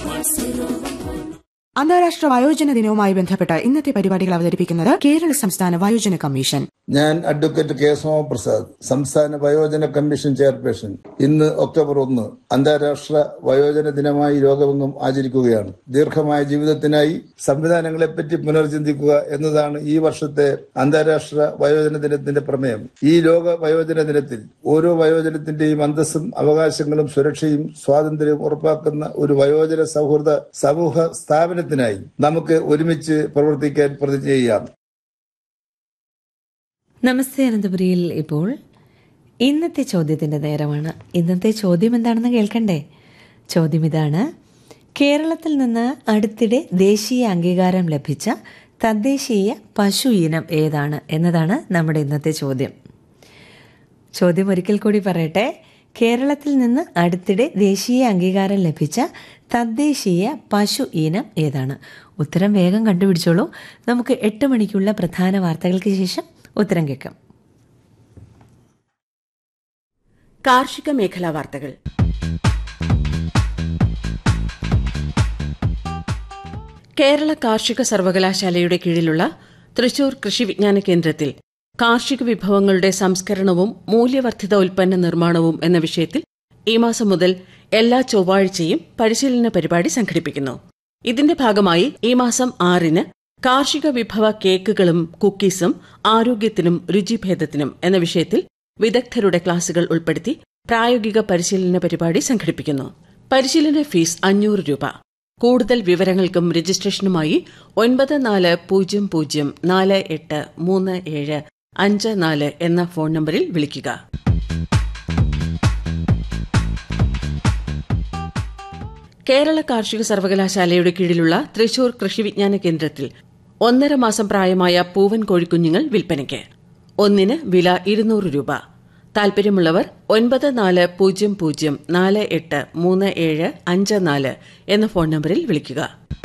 അന്താരാഷ്ട്ര വയോജന ദിനവുമായി ബന്ധപ്പെട്ട് ഇന്നത്തെ പരിപാടികൾ അവതരിപ്പിക്കുന്നത് കേരള സംസ്ഥാന വയോജന കമ്മീഷൻ ഞാൻ അഡ്വക്കേറ്റ് കെ സോമപ്രസാദ് സംസ്ഥാന വയോജന കമ്മീഷൻ ചെയർപേഴ്സൺ ഇന്ന് ഒക്ടോബർ ഒന്ന് അന്താരാഷ്ട്ര വയോജന ദിനമായി ലോകമെങ്ങും ആചരിക്കുകയാണ് ദീർഘമായ ജീവിതത്തിനായി സംവിധാനങ്ങളെപ്പറ്റി പുനർചിന്തിക്കുക എന്നതാണ് ഈ വർഷത്തെ അന്താരാഷ്ട്ര വയോജന ദിനത്തിന്റെ പ്രമേയം ഈ ലോക വയോജന ദിനത്തിൽ ഓരോ വയോജനത്തിന്റെയും അന്തസ്സും അവകാശങ്ങളും സുരക്ഷയും സ്വാതന്ത്ര്യവും ഉറപ്പാക്കുന്ന ഒരു വയോജന സൗഹൃദ സമൂഹ സ്ഥാപനത്തിനായി നമുക്ക് ഒരുമിച്ച് പ്രവർത്തിക്കാൻ പ്രതിജ്ഞ ചെയ്യാം നമസ്തേ അനന്തപുരിയിൽ ഇപ്പോൾ ഇന്നത്തെ ചോദ്യത്തിൻ്റെ നേരമാണ് ഇന്നത്തെ ചോദ്യം എന്താണെന്ന് കേൾക്കണ്ടേ ചോദ്യം ഇതാണ് കേരളത്തിൽ നിന്ന് അടുത്തിടെ ദേശീയ അംഗീകാരം ലഭിച്ച തദ്ദേശീയ പശു ഇനം ഏതാണ് എന്നതാണ് നമ്മുടെ ഇന്നത്തെ ചോദ്യം ചോദ്യം ഒരിക്കൽ കൂടി പറയട്ടെ കേരളത്തിൽ നിന്ന് അടുത്തിടെ ദേശീയ അംഗീകാരം ലഭിച്ച തദ്ദേശീയ പശു ഇനം ഏതാണ് ഉത്തരം വേഗം കണ്ടുപിടിച്ചോളൂ നമുക്ക് എട്ട് മണിക്കുള്ള പ്രധാന വാർത്തകൾക്ക് ശേഷം ഉത്തരം കേൾക്കാം കാർഷിക മേഖലാ വാർത്തകൾ കേരള കാർഷിക സർവകലാശാലയുടെ കീഴിലുള്ള തൃശൂർ കൃഷി വിജ്ഞാന കേന്ദ്രത്തിൽ കാർഷിക വിഭവങ്ങളുടെ സംസ്കരണവും മൂല്യവർദ്ധിത ഉൽപ്പന്ന നിർമ്മാണവും എന്ന വിഷയത്തിൽ ഈ മാസം മുതൽ എല്ലാ ചൊവ്വാഴ്ചയും പരിശീലന പരിപാടി സംഘടിപ്പിക്കുന്നു ഇതിന്റെ ഭാഗമായി ഈ മാസം ആറിന് കാർഷിക വിഭവ കേക്കുകളും കുക്കീസും ആരോഗ്യത്തിനും രുചിഭേദത്തിനും എന്ന വിഷയത്തിൽ വിദഗ്ധരുടെ ക്ലാസുകൾ ഉൾപ്പെടുത്തി പ്രായോഗിക പരിശീലന പരിപാടി സംഘടിപ്പിക്കുന്നു പരിശീലന ഫീസ് അഞ്ഞൂറ് രൂപ കൂടുതൽ വിവരങ്ങൾക്കും രജിസ്ട്രേഷനുമായി ഒൻപത് നാല് പൂജ്യം പൂജ്യം നാല് എട്ട് മൂന്ന് ഏഴ് അഞ്ച് നാല് എന്ന ഫോൺ നമ്പറിൽ വിളിക്കുക കേരള കാർഷിക സർവകലാശാലയുടെ കീഴിലുള്ള തൃശൂർ കൃഷി വിജ്ഞാന കേന്ദ്രത്തിൽ ഒന്നര മാസം പ്രായമായ പൂവൻ കോഴിക്കുഞ്ഞുങ്ങൾ വിൽപ്പനയ്ക്ക് ഒന്നിന് വില ഇരുന്നൂറ് രൂപ താൽപര്യമുള്ളവർ ഒൻപത് നാല് പൂജ്യം പൂജ്യം നാല് എട്ട് മൂന്ന് ഏഴ് അഞ്ച് നാല് എന്ന ഫോൺ നമ്പറിൽ വിളിക്കുക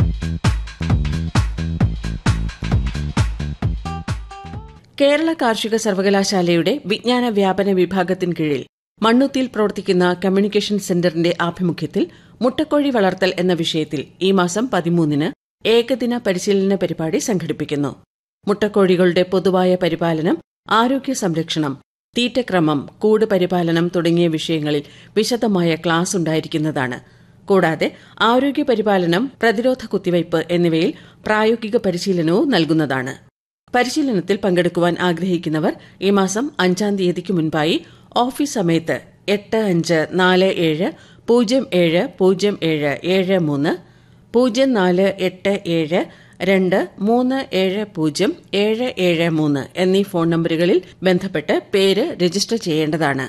കേരള കാർഷിക സർവകലാശാലയുടെ വിജ്ഞാന വ്യാപന വിഭാഗത്തിന് കീഴിൽ മണ്ണുത്തിയിൽ പ്രവർത്തിക്കുന്ന കമ്മ്യൂണിക്കേഷൻ സെന്ററിന്റെ ആഭിമുഖ്യത്തിൽ മുട്ടക്കോഴി വളർത്തൽ എന്ന വിഷയത്തിൽ ഈ മാസം പതിമൂന്നിന് ഏകദിന പരിശീലന പരിപാടി സംഘടിപ്പിക്കുന്നു മുട്ടക്കോഴികളുടെ പൊതുവായ പരിപാലനം ആരോഗ്യ സംരക്ഷണം തീറ്റക്രമം കൂട് പരിപാലനം തുടങ്ങിയ വിഷയങ്ങളിൽ വിശദമായ ക്ലാസ് ഉണ്ടായിരിക്കുന്നതാണ് കൂടാതെ ആരോഗ്യ പരിപാലനം പ്രതിരോധ കുത്തിവയ്പ് എന്നിവയിൽ പ്രായോഗിക പരിശീലനവും നൽകുന്നതാണ് പരിശീലനത്തിൽ പങ്കെടുക്കുവാൻ ആഗ്രഹിക്കുന്നവർ ഈ മാസം അഞ്ചാം തീയതിക്ക് മുൻപായി ഓഫീസ് സമയത്ത് എട്ട് അഞ്ച് നാല് ഏഴ് പൂജ്യം ഏഴ് പൂജ്യം ഏഴ് ഏഴ് മൂന്ന് പൂജ്യം നാല് എട്ട് ഏഴ് രണ്ട് മൂന്ന് ഏഴ് പൂജ്യം ഏഴ് ഏഴ് മൂന്ന് എന്നീ ഫോൺ നമ്പറുകളിൽ ബന്ധപ്പെട്ട് പേര് രജിസ്റ്റർ ചെയ്യേണ്ടതാണ്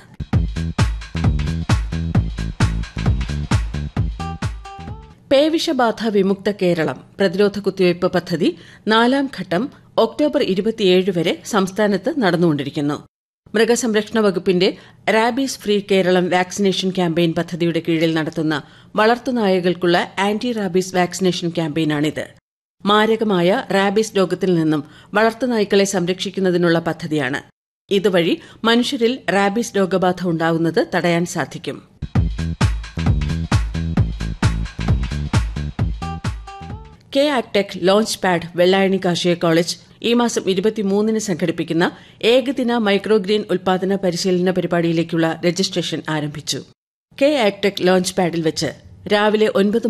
പേവിഷബാധ വിമുക്ത കേരളം പ്രതിരോധ കുത്തിവയ്പ് പദ്ധതി നാലാം ഘട്ടം ഒക്ടോബർ ഇരുപത്തിയേഴ് വരെ സംസ്ഥാനത്ത് നടന്നുകൊണ്ടിരിക്കുന്നു മൃഗസംരക്ഷണ വകുപ്പിന്റെ rabies free Keralam vaccination campaign പദ്ധതിയുടെ കീഴിൽ നടത്തുന്ന വളർത്തുനായകൾക്കുള്ള ആന്റി റാബീസ് വാക്സിനേഷൻ ക്യാമ്പയിനാണിത് മാരകമായ റാബീസ് രോഗത്തിൽ നിന്നും വളർത്തുനായ്ക്കളെ സംരക്ഷിക്കുന്നതിനുള്ള പദ്ധതിയാണ് ഇതുവഴി മനുഷ്യരിൽ റാബീസ് രോഗബാധ ഉണ്ടാവുന്നത് തടയാൻ സാധിക്കും കെ ആക്ടെക് ലോഞ്ച് പാഡ് വെള്ളായണി കാർഷിക കോളേജ് ഈ മാസം ഇരുപത്തിമൂന്നിന് സംഘടിപ്പിക്കുന്ന ഏകദിന മൈക്രോഗ്രീൻ ഉൽപാദന പരിശീലന പരിപാടിയിലേക്കുള്ള രജിസ്ട്രേഷൻ ആരംഭിച്ചു കെ ആക്ടെക് ലോഞ്ച് പാഡിൽ വെച്ച് രാവിലെ ഒൻപത്